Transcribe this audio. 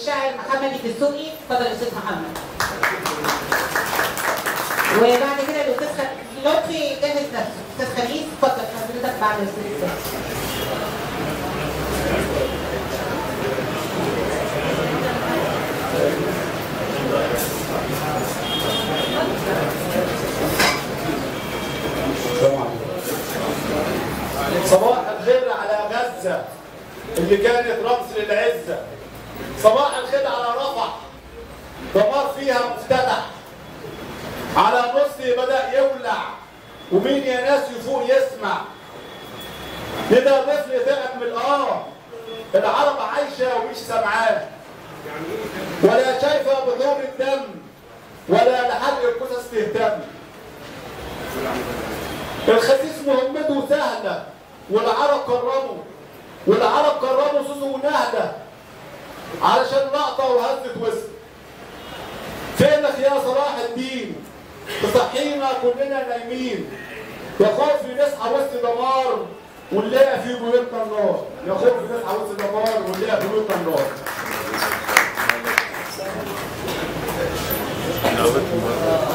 الشاعر محمد الدسوقي اتفضل يا استاذ محمد وبعد كده الاستاذ خ- لطفي جهز نفسه استاذ خميس اتفضل حضرتك بعد الاستاذ صباح الخير على غزة اللي كانت رمز للعزة صباح الخير على رفح دمار فيها مفتتح على نص بدأ يولع ومين يا ناس يفوق يسمع كده طفل تعب من الآه العرب عايشة ومش سامعاه ولا شايفة بثور الدم ولا لحرق القصص تهتم الخسيس مهمته سهلة والعرب كرموا والعرب كرموا سوسو ونهدة علشان لقطة وهزة وسط فينك يا صلاح الدين تصحينا كلنا نايمين يا خوفي نصحى وسط دمار ونلاقي في بيوتنا النار يا خوفي نصحى وسط دمار ونلاقي في بيوتنا النار